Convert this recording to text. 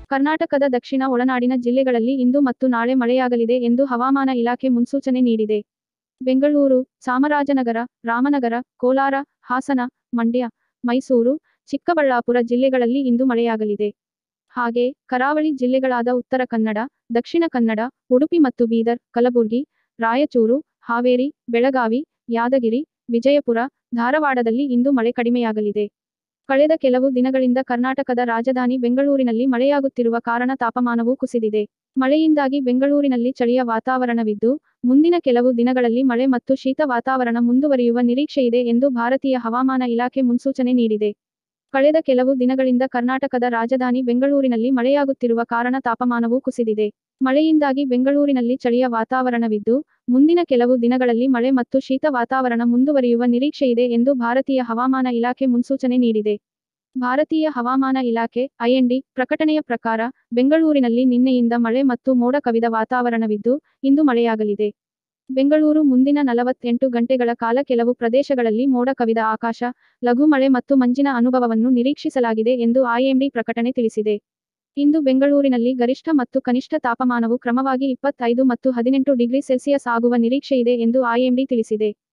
ಕರ್ನಾಟಕದ ದಕ್ಷಿಣ ಒಳನಾಡಿನ ಜಿಲ್ಲೆಗಳಲ್ಲಿ ಇಂದು ಮತ್ತು ನಾಳೆ ಮಳೆಯಾಗಲಿದೆ ಎಂದು ಹವಾಮಾನ ಇಲಾಖೆ ಮುನ್ಸೂಚನೆ ನೀಡಿದೆ ಬೆಂಗಳೂರು ಚಾಮರಾಜನಗರ ರಾಮನಗರ ಕೋಲಾರ ಹಾಸನ ಮಂಡ್ಯ ಮೈಸೂರು ಚಿಕ್ಕಬಳ್ಳಾಪುರ ಜಿಲ್ಲೆಗಳಲ್ಲಿ ಇಂದು ಮಳೆಯಾಗಲಿದೆ ಹಾಗೆ ಕರಾವಳಿ ಜಿಲ್ಲೆಗಳಾದ ಉತ್ತರ ಕನ್ನಡ ದಕ್ಷಿಣ ಕನ್ನಡ ಉಡುಪಿ ಮತ್ತು ಬೀದರ್ ಕಲಬುರಗಿ ರಾಯಚೂರು ಹಾವೇರಿ ಬೆಳಗಾವಿ ಯಾದಗಿರಿ ವಿಜಯಪುರ ಧಾರವಾಡದಲ್ಲಿ ಇಂದು ಮಳೆ ಕಡಿಮೆಯಾಗಲಿದೆ ಕಳೆದ ಕೆಲವು ದಿನಗಳಿಂದ ಕರ್ನಾಟಕದ ರಾಜಧಾನಿ ಬೆಂಗಳೂರಿನಲ್ಲಿ ಮಳೆಯಾಗುತ್ತಿರುವ ಕಾರಣ ತಾಪಮಾನವೂ ಕುಸಿದಿದೆ ಮಳೆಯಿಂದಾಗಿ ಬೆಂಗಳೂರಿನಲ್ಲಿ ಚಳಿಯ ವಾತಾವರಣವಿದ್ದು ಮುಂದಿನ ಕೆಲವು ದಿನಗಳಲ್ಲಿ ಮಳೆ ಮತ್ತು ಶೀತ ವಾತಾವರಣ ಮುಂದುವರಿಯುವ ನಿರೀಕ್ಷೆಯಿದೆ ಎಂದು ಭಾರತೀಯ ಹವಾಮಾನ ಇಲಾಖೆ ಮುನ್ಸೂಚನೆ ನೀಡಿದೆ ಕಳೆದ ಕೆಲವು ದಿನಗಳಿಂದ ಕರ್ನಾಟಕದ ರಾಜಧಾನಿ ಬೆಂಗಳೂರಿನಲ್ಲಿ ಮಳೆಯಾಗುತ್ತಿರುವ ಕಾರಣ ತಾಪಮಾನವೂ ಕುಸಿದಿದೆ ಮಳೆಯಿಂದಾಗಿ ಬೆಂಗಳೂರಿನಲ್ಲಿ ಚಳಿಯ ವಾತಾವರಣವಿದ್ದು ಮುಂದಿನ ಕೆಲವು ದಿನಗಳಲ್ಲಿ ಮಳೆ ಮತ್ತು ಶೀತ ವಾತಾವರಣ ಮುಂದುವರಿಯುವ ನಿರೀಕ್ಷೆಯಿದೆ ಎಂದು ಭಾರತೀಯ ಹವಾಮಾನ ಇಲಾಖೆ ಮುನ್ಸೂಚನೆ ನೀಡಿದೆ ಭಾರತೀಯ ಹವಾಮಾನ ಇಲಾಖೆ ಐಎನ್ಡಿ ಪ್ರಕಟಣೆಯ ಪ್ರಕಾರ ಬೆಂಗಳೂರಿನಲ್ಲಿ ನಿನ್ನೆಯಿಂದ ಮಳೆ ಮತ್ತು ಮೋಡ ಕವಿದ ವಾತಾವರಣವಿದ್ದು ಇಂದು ಮಳೆಯಾಗಲಿದೆ ಬೆಂಗಳೂರು ಮುಂದಿನ ನಲವತ್ತೆಂಟು ಗಂಟೆಗಳ ಕಾಲ ಕೆಲವು ಪ್ರದೇಶಗಳಲ್ಲಿ ಮೋಡ ಕವಿದ ಆಕಾಶ ಲಘು ಮಳೆ ಮತ್ತು ಮಂಜಿನ ಅನುಭವವನ್ನು ನಿರೀಕ್ಷಿಸಲಾಗಿದೆ ಎಂದು ಐಎಂಡಿ ಪ್ರಕಟಣೆ ತಿಳಿಸಿದೆ ಇಂದು ಬೆಂಗಳೂರಿನಲ್ಲಿ ಗರಿಷ್ಠ ಮತ್ತು ಕನಿಷ್ಠ ತಾಪಮಾನವು ಕ್ರಮವಾಗಿ ಇಪ್ಪತ್ತೈದು ಮತ್ತು ಹದಿನೆಂಟು ಡಿಗ್ರಿ ಸೆಲ್ಸಿಯಸ್ ಆಗುವ ನಿರೀಕ್ಷೆಯಿದೆ ಎಂದು ಐಎಂಡಿ ತಿಳಿಸಿದೆ